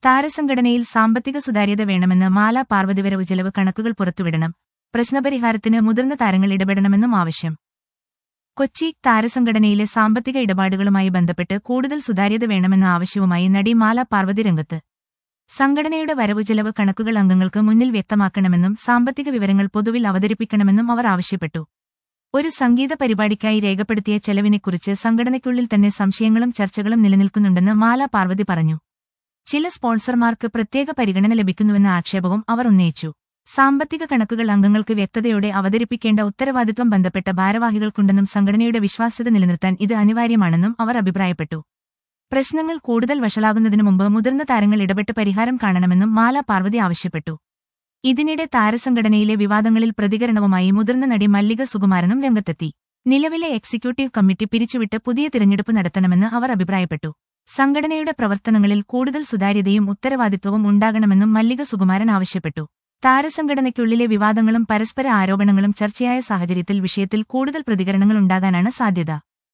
താരസംഘടനയിൽ സാമ്പത്തിക സുതാര്യത വേണമെന്ന് മാല പാർവതിവരവ് ചെലവ് കണക്കുകൾ പുറത്തുവിടണം പ്രശ്നപരിഹാരത്തിന് മുതിർന്ന താരങ്ങൾ ഇടപെടണമെന്നും ആവശ്യം കൊച്ചി താരസംഘടനയിലെ സാമ്പത്തിക ഇടപാടുകളുമായി ബന്ധപ്പെട്ട് കൂടുതൽ സുതാര്യത വേണമെന്ന ആവശ്യവുമായി നടി മാല പാർവതി രംഗത്ത് സംഘടനയുടെ വരവു ചെലവ് കണക്കുകൾ അംഗങ്ങൾക്ക് മുന്നിൽ വ്യക്തമാക്കണമെന്നും സാമ്പത്തിക വിവരങ്ങൾ പൊതുവിൽ അവതരിപ്പിക്കണമെന്നും അവർ ആവശ്യപ്പെട്ടു ഒരു സംഗീത പരിപാടിക്കായി രേഖപ്പെടുത്തിയ ചെലവിനെക്കുറിച്ച് സംഘടനയ്ക്കുള്ളിൽ തന്നെ സംശയങ്ങളും ചർച്ചകളും നിലനിൽക്കുന്നുണ്ടെന്ന് മാല പാർവതി പറഞ്ഞു ചില സ്പോൺസർമാർക്ക് പ്രത്യേക പരിഗണന ലഭിക്കുന്നുവെന്ന ആക്ഷേപവും അവർ ഉന്നയിച്ചു സാമ്പത്തിക കണക്കുകൾ അംഗങ്ങൾക്ക് വ്യക്തതയോടെ അവതരിപ്പിക്കേണ്ട ഉത്തരവാദിത്വം ബന്ധപ്പെട്ട ഭാരവാഹികൾക്കുണ്ടെന്നും സംഘടനയുടെ വിശ്വാസ്യത നിലനിർത്താൻ ഇത് അനിവാര്യമാണെന്നും അവർ അഭിപ്രായപ്പെട്ടു പ്രശ്നങ്ങൾ കൂടുതൽ വഷളാകുന്നതിനു മുമ്പ് മുതിർന്ന താരങ്ങൾ ഇടപെട്ട് പരിഹാരം കാണണമെന്നും മാല പാർവതി ആവശ്യപ്പെട്ടു ഇതിനിടെ താരസംഘടനയിലെ വിവാദങ്ങളിൽ പ്രതികരണവുമായി മുതിർന്ന നടി മല്ലിക സുകുമാരനും രംഗത്തെത്തി നിലവിലെ എക്സിക്യൂട്ടീവ് കമ്മിറ്റി പിരിച്ചുവിട്ട് പുതിയ തിരഞ്ഞെടുപ്പ് നടത്തണമെന്ന് അവർ അഭിപ്രായപ്പെട്ടു സംഘടനയുടെ പ്രവർത്തനങ്ങളിൽ കൂടുതൽ സുതാര്യതയും ഉത്തരവാദിത്വവും ഉണ്ടാകണമെന്നും മല്ലിക സുകുമാരൻ ആവശ്യപ്പെട്ടു താരസംഘടനയ്ക്കുള്ളിലെ വിവാദങ്ങളും പരസ്പര ആരോപണങ്ങളും ചർച്ചയായ സാഹചര്യത്തിൽ വിഷയത്തിൽ കൂടുതൽ പ്രതികരണങ്ങൾ ഉണ്ടാകാനാണ് സാധ്യത